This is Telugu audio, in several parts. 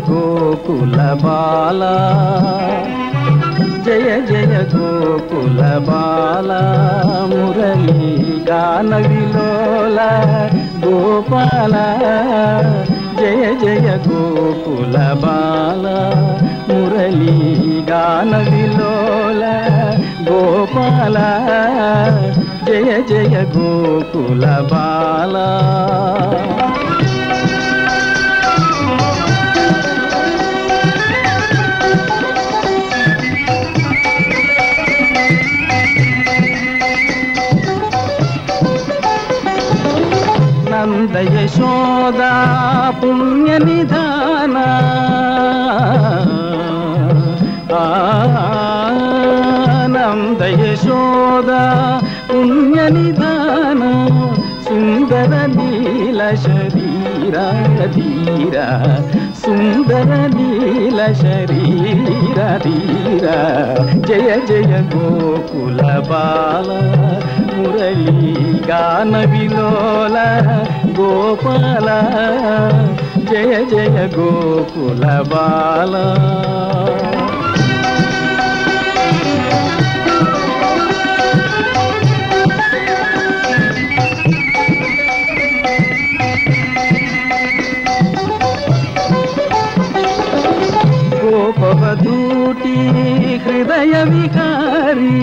గోకుల బాల జయ జయ గోకుల బాల మురళీ గాన విలోల గోపాల జయ జయ గోకుల బాల మురళీ గాన విలోల గోపాల జయ జయ గోకుల బాల నంద యశోద పుణ్య నిధాన ఆ, నంద యశోద పుణ్య నిధాన సుందర నీల శరీర ధీర సుందర నీల శరీర ధీర జయ జయ గోకుల బాల మురళీ గాన విలోల గోపాల జయ జయ గోకుల బాల గోపవధూటి హృదయ వికారి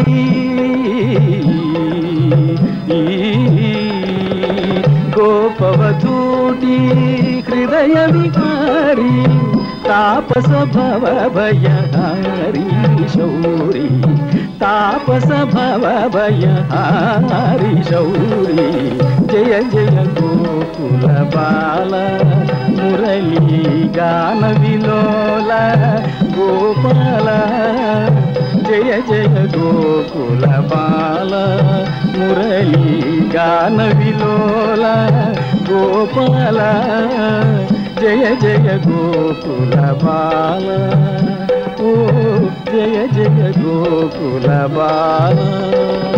గోపవధూటి హృదయ వికారి తాపస భవ భయహారి శౌరి తాపస భవ భయహారి శౌరి జయ జయ గోకుల బాల మురళీ గాన విలోల గోపాల జయ జయ గోకుల బాల మురళీ గాన విలోల గోపాల జయ జయ గోకుల బాల ఓ జయ జయ గోకుల బాల